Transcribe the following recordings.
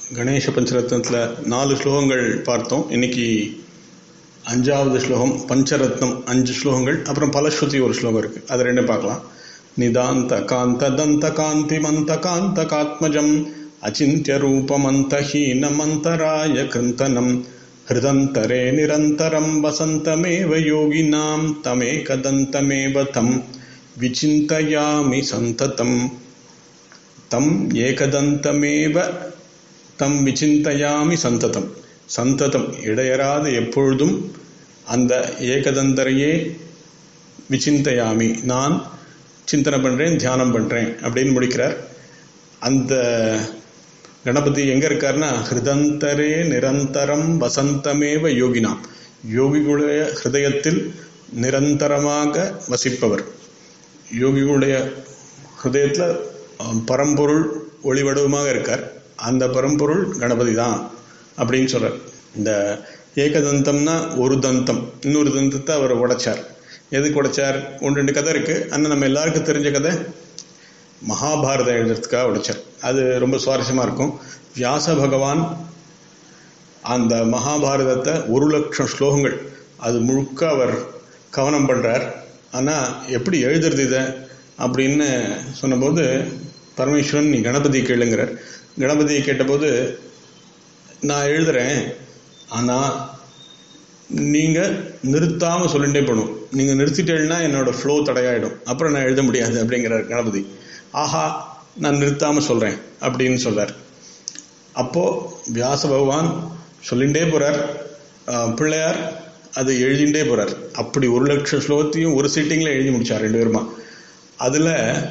கணேச பஞ்சரத்னத்தில் நாலு ஸ்லோகங்கள் பார்த்தோம் இன்னைக்கு அஞ்சாவது ஸ்லோகம் பஞ்சரத்னம் அஞ்சு ஸ்லோகங்கள் அப்புறம் பலஸ்ருதி ஒரு ஸ்லோகம் இருக்கு அது ரெண்டும் பார்க்கலாம் நிதாந்த காந்த தந்த காந்தி மந்த காந்த காத்மஜம் அச்சிந்திய ரூபமந்த ஹீனமந்தராய கிருந்தனம் ஹிருதந்தரே நிரந்தரம் வசந்தமேவ யோகினாம் தமேகதந்தமேவ தம் விசிந்தயாமி சந்ததம் தம் ஏகதந்தமேவ தம் விசிந்தயாமி சந்ததம் சந்ததம் இடையறாது எப்பொழுதும் அந்த ஏகதந்தரையே விசிந்தயாமி நான் சிந்தனை பண்ணுறேன் தியானம் பண்ணுறேன் அப்படின்னு முடிக்கிறார் அந்த கணபதி எங்கே இருக்காருன்னா ஹிருதந்தரே நிரந்தரம் வசந்தமேவ யோகினாம் யோகிகளுடைய ஹிருதயத்தில் நிரந்தரமாக வசிப்பவர் யோகிகளுடைய ஹிருதயத்தில் பரம்பொருள் ஒளிவடிவமாக இருக்கார் அந்த பரம்பொருள் கணபதி தான் அப்படின்னு சொல்கிறார் இந்த ஏகதந்தம்னா ஒரு தந்தம் இன்னொரு தந்தத்தை அவர் உடைச்சார் எதுக்கு உடைச்சார் ஒன்று ரெண்டு கதை இருக்குது ஆனால் நம்ம எல்லாருக்கும் தெரிஞ்ச கதை மகாபாரதம் எழுதுறதுக்காக உடைச்சார் அது ரொம்ப சுவாரஸ்யமாக இருக்கும் வியாச பகவான் அந்த மகாபாரதத்தை ஒரு லட்சம் ஸ்லோகங்கள் அது முழுக்க அவர் கவனம் பண்ணுறார் ஆனால் எப்படி எழுதுறது இதை அப்படின்னு சொன்னபோது பரமேஸ்வரன் நீ கணபதி கேளுங்கிறார் கணபதியை கேட்டபோது நான் எழுதுறேன் ஆனால் நீங்கள் நிறுத்தாமல் சொல்லிட்டே போகணும் நீங்கள் நிறுத்திட்டேன்னா என்னோட ஃப்ளோ தடையாயிடும் அப்புறம் நான் எழுத முடியாது அப்படிங்கிறார் கணபதி ஆஹா நான் நிறுத்தாமல் சொல்கிறேன் அப்படின்னு சொல்கிறார் அப்போது வியாச பகவான் சொல்லிகிட்டே போகிறார் பிள்ளையார் அது எழுதிண்டே போகிறார் அப்படி ஒரு லட்சம் ஸ்லோகத்தையும் ஒரு சீட்டிங்கில் எழுதி முடித்தார் ரெண்டு பேருமா அதில்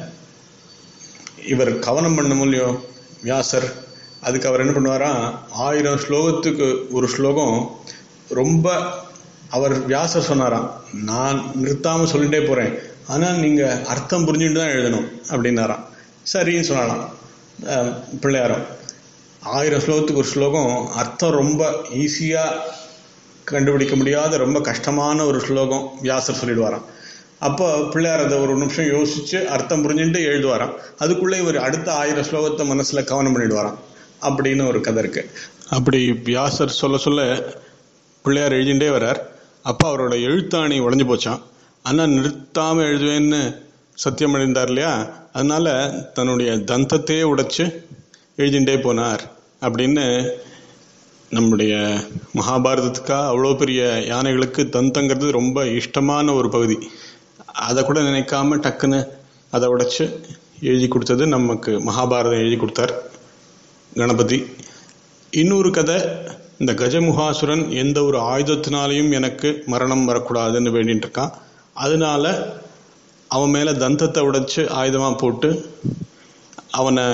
இவர் கவனம் பண்ண முடியும் வியாசர் அதுக்கு அவர் என்ன பண்ணுவாராம் ஆயிரம் ஸ்லோகத்துக்கு ஒரு ஸ்லோகம் ரொம்ப அவர் வியாசர் சொன்னாராம் நான் நிறுத்தாமல் சொல்லிட்டே போகிறேன் ஆனால் நீங்கள் அர்த்தம் புரிஞ்சுட்டு தான் எழுதணும் அப்படின்னாராம் சரின்னு சொன்னாலாம் பிள்ளையாரம் ஆயிரம் ஸ்லோகத்துக்கு ஒரு ஸ்லோகம் அர்த்தம் ரொம்ப ஈஸியாக கண்டுபிடிக்க முடியாத ரொம்ப கஷ்டமான ஒரு ஸ்லோகம் வியாசர் சொல்லிடுவாராம் அப்போ பிள்ளையார் அதை ஒரு நிமிஷம் யோசிச்சு அர்த்தம் புரிஞ்சுட்டு எழுதுவாராம் அதுக்குள்ளே இவர் அடுத்த ஆயிரம் ஸ்லோகத்தை மனசில் கவனம் பண்ணிடுவாராம் அப்படின்னு ஒரு கதை இருக்கு அப்படி வியாசர் சொல்ல சொல்ல பிள்ளையார் எழுதிண்டே வர்றார் அப்போ அவரோட எழுத்தாணி உடஞ்சி போச்சான் ஆனால் நிறுத்தாமல் எழுதுவேன்னு சத்தியம் அடைந்தார் இல்லையா அதனால தன்னுடைய தந்தத்தையே உடைச்சு எழுதிண்டே போனார் அப்படின்னு நம்முடைய மகாபாரதத்துக்காக அவ்வளோ பெரிய யானைகளுக்கு தந்தங்கிறது ரொம்ப இஷ்டமான ஒரு பகுதி அதை கூட நினைக்காம டக்குன்னு அதை உடைச்சு எழுதி கொடுத்தது நமக்கு மகாபாரதம் எழுதி கொடுத்தார் கணபதி இன்னொரு கதை இந்த கஜமுகாசுரன் எந்த ஒரு ஆயுதத்தினாலையும் எனக்கு மரணம் வரக்கூடாதுன்னு வேண்டிட்டு இருக்கான் அதனால அவன் மேலே தந்தத்தை உடைச்சு ஆயுதமாக போட்டு அவனை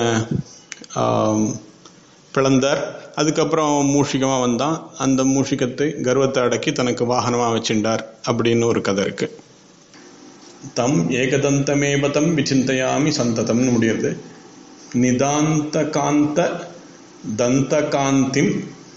பிளந்தார் அதுக்கப்புறம் மூஷிகமாக வந்தான் அந்த மூஷிகத்தை கர்வத்தை அடக்கி தனக்கு வாகனமாக வச்சுட்டார் அப்படின்னு ஒரு கதை இருக்கு தம் ஏகதந்தமேவ தம் விசிந்தையாமி சந்ததம்னு முடியுது நிதாந்த காந்த தந்த காந்திம்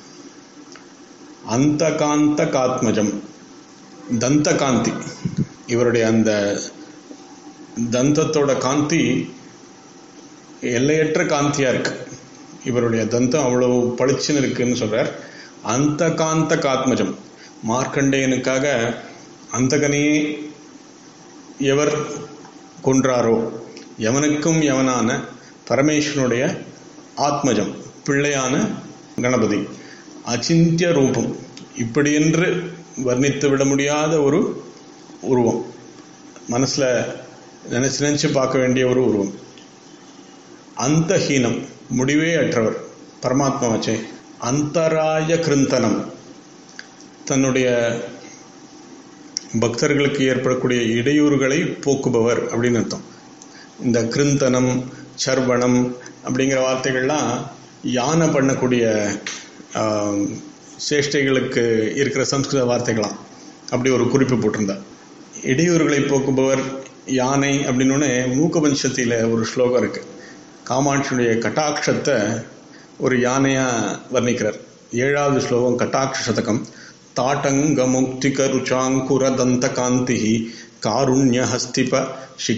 அந்த காந்த காத்மஜம் தந்த காந்தி இவருடைய அந்த தந்தத்தோட காந்தி எல்லையற்ற காந்தியா இருக்கு இவருடைய தந்தம் அவ்வளவு பளிச்சுன்னு இருக்குன்னு சொல்றார் அந்த காந்த காத்மஜம் மார்க்கண்டேயனுக்காக அந்தகனையே எவர் கொன்றாரோ எவனுக்கும் எவனான பரமேஸ்வரனுடைய ஆத்மஜம் பிள்ளையான கணபதி அச்சிந்திய ரூபம் இப்படியென்று வர்ணித்து விட முடியாத ஒரு உருவம் மனசில் நினச்சி நினச்சி பார்க்க வேண்டிய ஒரு உருவம் அந்த ஹீனம் முடிவே அற்றவர் பரமாத்மாவாச்சே அந்தராய கிருந்தனம் தன்னுடைய பக்தர்களுக்கு ஏற்படக்கூடிய இடையூறுகளை போக்குபவர் அப்படின்னு அர்த்தம் இந்த கிருந்தனம் சர்வணம் அப்படிங்கிற வார்த்தைகள்லாம் யானை பண்ணக்கூடிய சேஷ்டைகளுக்கு இருக்கிற சம்ஸ்கிருத வார்த்தைகளாம் அப்படி ஒரு குறிப்பு போட்டிருந்தா இடையூறுகளை போக்குபவர் யானை அப்படின்னு மூக்க பஞ்சத்தில் ஒரு ஸ்லோகம் இருக்கு காமாட்சியுடைய கட்டாட்சத்தை ஒரு யானையாக வர்ணிக்கிறார் ஏழாவது ஸ்லோகம் கட்டாட்ச சதகம் தாட்டங்க முக்திக ருச்சாங்குர தந்த காந்தி காருண்ய ஹஸ்திப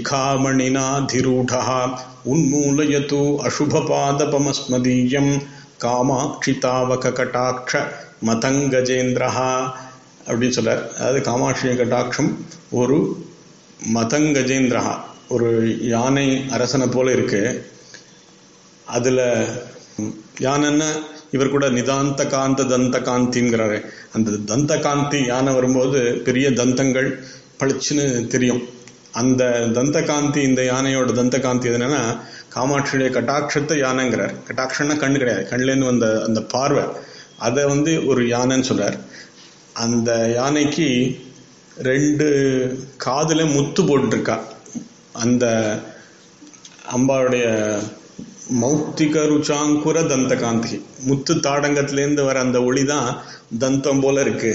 சிகாமணினாதிரூಢ உன்மூலயது அசுபபாதபமஸ்மதீயம் காமாட்சி தாவக கட்டாட்ச மதங்கஜேந்திரஹா அப்படின்னு சொல்றார் அதாவது காமாட்சி கட்டாட்சம் ஒரு மதங்கஜேந்திரஹா ஒரு யானை அரசனை போல இருக்கு அதுல யானைன்னா இவர் கூட நிதாந்த காந்த தந்த காந்திங்கிறாரு அந்த தந்த காந்தி யானை வரும்போது பெரிய தந்தங்கள் பளிச்சுன்னு தெரியும் அந்த தந்த காந்தி இந்த யானையோட தந்த காந்தி என்னன்னா காமாட்சியுடைய கட்டாட்சத்தை யானைங்கிறார் கட்டாட்சம்னா கண்ணு கிடையாது கண்ணுலேருந்து வந்த அந்த பார்வை அதை வந்து ஒரு யானைன்னு சொல்றார் அந்த யானைக்கு ரெண்டு காதுல முத்து போட்டுருக்கா அந்த அம்பாவுடைய மௌத்திக ருச்சாங்குர தந்த காந்தி முத்து தாடங்கத்திலேருந்து வர அந்த ஒளி தான் தந்தம் போல இருக்கு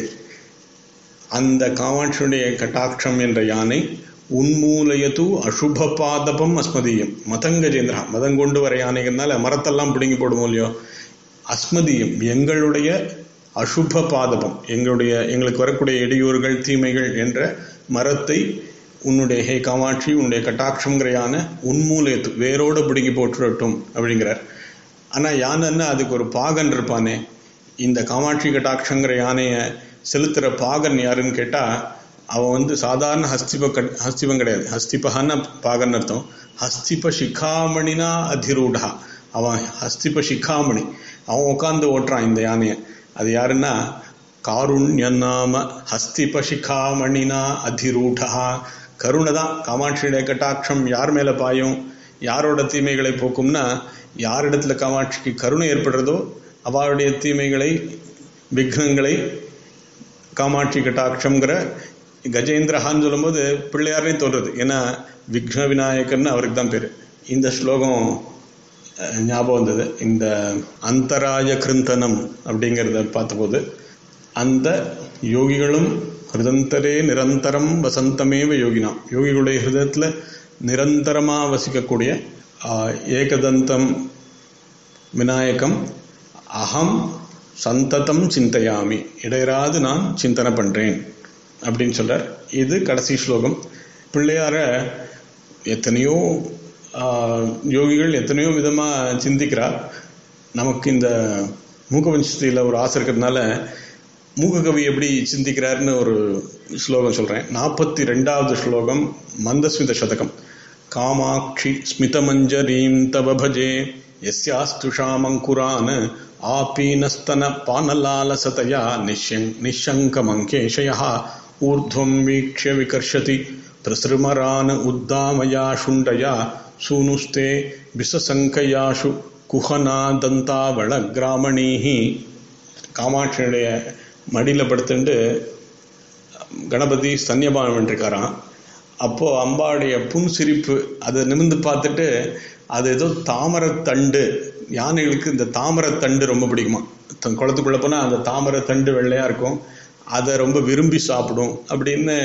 அந்த காமாட்சியுடைய கட்டாட்சம் என்ற யானை உன்மூலயது அசுப பாதபம் அஸ்மதியம் மதங்கஜேந்திரா மதம் கொண்டு வர யானைகள்னால மரத்தெல்லாம் பிடுங்கி போடுவோம் இல்லையோ அஸ்மதியம் எங்களுடைய அசுப பாதபம் எங்களுடைய எங்களுக்கு வரக்கூடிய இடையூறுகள் தீமைகள் என்ற மரத்தை உன்னுடைய ஹே காமாட்சி உன்னுடைய கட்டாட்சங்கிற யானை உன்மூலயத்து வேரோட பிடுங்கி போட்டுரட்டும் அப்படிங்கிறார் ஆனா யானைன்னா அதுக்கு ஒரு பாகன் இருப்பானே இந்த காமாட்சி கட்டாட்சங்கிற யானையை செலுத்துற பாகன் யாருன்னு கேட்டா அவன் வந்து சாதாரண ஹஸ்திப ஹஸ்திபம் கிடையாது ஹஸ்திபகான பாகன் அர்த்தம் ஹஸ்திப சிகாமணினா அதிரூடா அவன் ஹஸ்திப சிகாமணி அவன் உட்காந்து ஓட்டுறான் இந்த யானையை அது யாருன்னா காருண்ய நாம ஹஸ்திப சிகாமணினா அதிரூடா கருணை தான் காமாட்சியுடைய கட்டாட்சம் யார் மேல பாயும் யாரோட தீமைகளை போக்கும்னா யாரிடத்துல காமாட்சிக்கு கருணை ஏற்படுறதோ அவளுடைய தீமைகளை விக்னங்களை காமாட்சி கட்டாட்சம்ங்கிற கஜேந்திரஹான்னு சொல்லும்போது பிள்ளையாரே தோன்றது ஏன்னா விக்ன விநாயகர்னு அவருக்கு தான் பேர் இந்த ஸ்லோகம் ஞாபகம் வந்தது இந்த அந்தராய கிருந்தனம் அப்படிங்கிறத பார்த்தபோது அந்த யோகிகளும் ஹிருதந்தரே நிரந்தரம் வசந்தமேவ யோகினாம் யோகிகளுடைய ஹிருதயத்தில் நிரந்தரமாக வசிக்கக்கூடிய ஏகதந்தம் விநாயகம் அகம் சந்ததம் சிந்தையாமி இடையராது நான் சிந்தனை பண்றேன் அப்படின்னு சொல்றார் இது கடைசி ஸ்லோகம் பிள்ளையார எத்தனையோ யோகிகள் எத்தனையோ விதமா சிந்திக்கிறார் நமக்கு இந்த மூகவஞ்சத்தில் ஒரு ஆசை இருக்கிறதுனால மூககவி எப்படி சிந்திக்கிறாருன்னு ஒரு ஸ்லோகம் சொல்றேன் நாற்பத்தி ரெண்டாவது ஸ்லோகம் மந்தஸ்மித சதகம் காமாட்சி ஸ்மிதமஞ்சரீம் தவ பஜே यस्यास्तुषामङ्कुरान् आपीनस्तनपानलालसतया निश्यङ् निःशङ्कमङ्केशयः ऊर्ध्वं वीक्ष्य विकर्षति प्रसृमरान् उद्दामया शुण्डया सूनुस्ते विससङ्कयाशु குஹனா தந்தாவள கிராமணீஹி காமாட்சியுடைய மடியில் படுத்துட்டு கணபதி ஸ்தன்யபானம் பண்ணிருக்காராம் அப்போ அம்பாவுடைய புன்சிரிப்பு அதை நிமிந்து பார்த்துட்டு அது ஏதோ தாமரத்தண்டு யானைகளுக்கு இந்த தாமரத்தண்டு ரொம்ப பிடிக்குமா குளத்துக்குள்ள போனால் அந்த தாமரத்தண்டு வெள்ளையா இருக்கும் அதை ரொம்ப விரும்பி சாப்பிடும் அப்படின்னு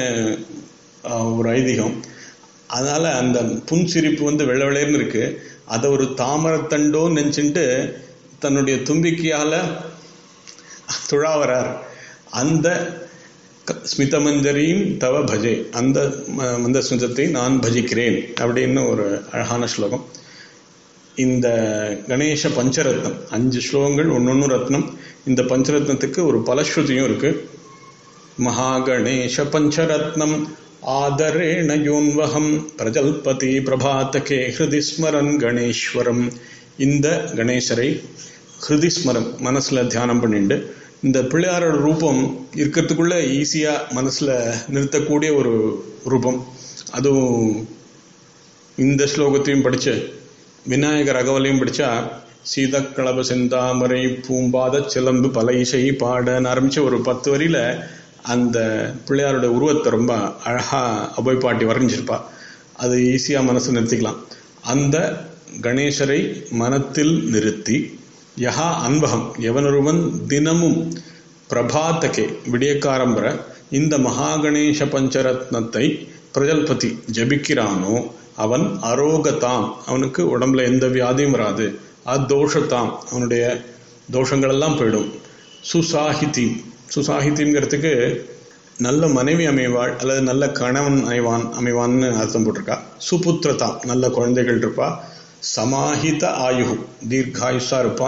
ஒரு ஐதீகம் அதனால அந்த புன்சிரிப்பு வந்து வெள்ளை வெள்ளையர்னு இருக்கு அதை ஒரு தாமரத்தண்டோ நினச்சிட்டு தன்னுடைய தும்பிக்கையால துழாவரார் அந்த ஸ்மிதமஞ்சரியும் தவ பஜே அந்த மந்த ஸ்மிதத்தை நான் பஜிக்கிறேன் அப்படின்னு ஒரு அழகான ஸ்லோகம் இந்த கணேச பஞ்சரத்னம் அஞ்சு ஸ்லோகங்கள் ஒன்னொன்னு ரத்னம் இந்த பஞ்சரத்னத்துக்கு ஒரு பலஸ்ருதியும் இருக்கு மகாகணேஷ பஞ்சரத்னம் ஆதரேண யோன்வகம் பிரஜல்பதி பிரபாத்தகே ஹிருதி ஸ்மரன் கணேஸ்வரம் இந்த கணேசரை ஹிருதி ஸ்மரம் மனசுல தியானம் பண்ணிட்டு இந்த பிள்ளையாரோட ரூபம் இருக்கிறதுக்குள்ள ஈஸியா மனசுல நிறுத்தக்கூடிய ஒரு ரூபம் அதுவும் இந்த ஸ்லோகத்தையும் படிச்சு விநாயகர் அகவலையும் படிச்சா சீதக்களப செந்தாமரை பூம்பாத சிலம்பு பல இசை பாடன்னு ஆரம்பிச்ச ஒரு பத்து வரியில அந்த பிள்ளையாரோட உருவத்தை ரொம்ப அழகா அபோய் பாட்டி வரைஞ்சிருப்பா அது ஈஸியா மனசு நிறுத்திக்கலாம் அந்த கணேசரை மனத்தில் நிறுத்தி யஹா அன்பகம் எவனொருவன் தினமும் பிரபாத்தகே விடியக்காரம்பர இந்த மகாகணேச பஞ்சரத்னத்தை பிரஜல்பதி ஜபிக்கிறானோ அவன் அரோகதாம் அவனுக்கு உடம்புல எந்த வியாதியும் வராது அதோஷத்தாம் அவனுடைய தோஷங்கள் எல்லாம் போயிடும் சுசாஹிதி சுசாஹிதிங்கிறதுக்கு நல்ல மனைவி அமைவாள் அல்லது நல்ல கணவன் அமைவான் அமைவான்னு அர்த்தம் போட்டிருக்கா சுபுத்திரதாம் நல்ல குழந்தைகள் இருப்பா சமாஹித ஆயு தீர்காயுஷா இருப்பான்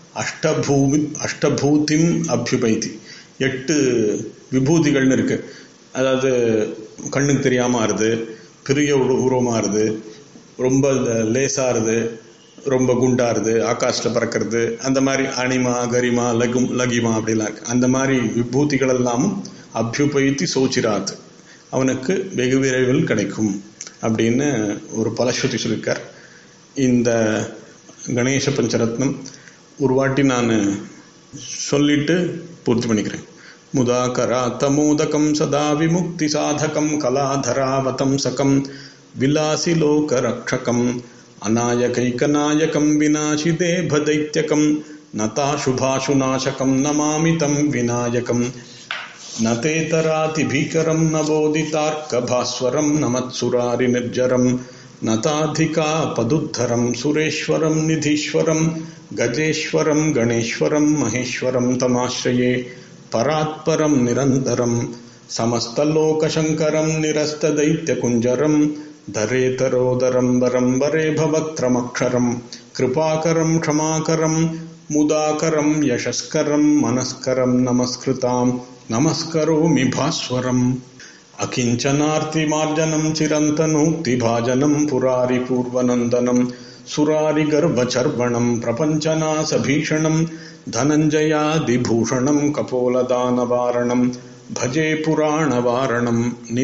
அஷ்டபூமி அஷ்டபூதிம் அபியுபைத்தி எட்டு விபூதிகள்னு இருக்கு அதாவது கண்ணுக்கு தெரியாம ஆறுது பெரிய உரு- உருவமா ஆறுது ரொம்ப லேசா ஆறுது ரொம்ப குண்டாருது ஆகாஷ்ல பறக்கிறது அந்த மாதிரி அனிமா கரிமா லகும் லகிமா அப்படிலாம் இருக்கு அந்த மாதிரி விபூதிகள் எல்லாமும் அபியுபைத்தி சோச்சிராத் அவனுக்கு வெகு விரைவில் கிடைக்கும் அப்படின்னு ஒரு பலஸ்ருதி சொல்லியிருக்கார் இந்த கணேச பஞ்சரத்னம் ஒரு வாட்டி நான் சொல்லிட்டு பூர்த்தி பண்ணிக்கிறேன் முதாகரா தமோதகம் சதா விமுக்தி சாதகம் கலாதராவதம் சகம் விலாசி லோக ரக்ஷகம் அநாயகைகநாயகம் விநாசி தேபதைத்யகம் நதா சுபாசுநாசகம் நமாமி தம் விநாயகம் न तेतरातिभीकरं न बोधितार्कभास्वरं न मत्सुरारिनिर्जरं न ताधिकापदुद्धरं सुरेश्वरं निधीश्वरं गजेश्वरं गणेश्वरं महेश्वरं तमाश्रये परात्परं निरन्तरं समस्तलोकशङ्करं निरस्तदैत्यकुञ्जरं धरेतरोदरं वरं वरे भवक्त्रमक्षरं कृपाकरं क्षमाकरं मुदाकरं यशस्करं मनस्करं नमस्कृतां नमस्करोमि भास्वरम् अकिञ्चनार्तिमार्जनं चिरन्तनूक्तिभाजनं पुरारिपूर्वनन्दनं सुरारिगर्भचर्वणं प्रपञ्चनासभीषणं धनञ्जयादिभूषणं कपोलदानवारणं भजे पुराणवारणं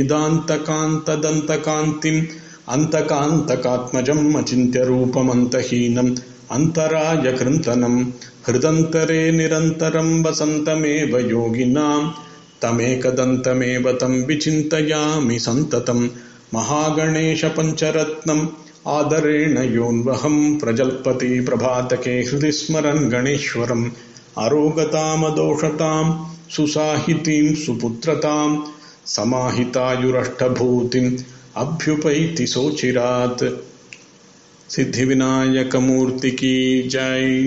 निदान्तकान्तदन्तकान्तिम् अन्तकान्तकात्मजम् अचिन्त्यरूपमन्तहीनम् अन्तराय कृन्तनं हृदन्तरे निरन्तरं वसन्तमेव योगिनां तमेकदन्तमेव तं विचिन्तयामि सन्ततं महागणेशपञ्चरत्नम् आदरेण योन्वहं प्रजल्पति प्रभातके हृदि स्मरन् गणेश्वरम् अरोगतामदोषतां सुसाहितीं सुपुत्रतां समाहितायुरष्टभूतिम् अभ्युपैति सोचिरात् सिद्धिविनायकमूर्ति की जय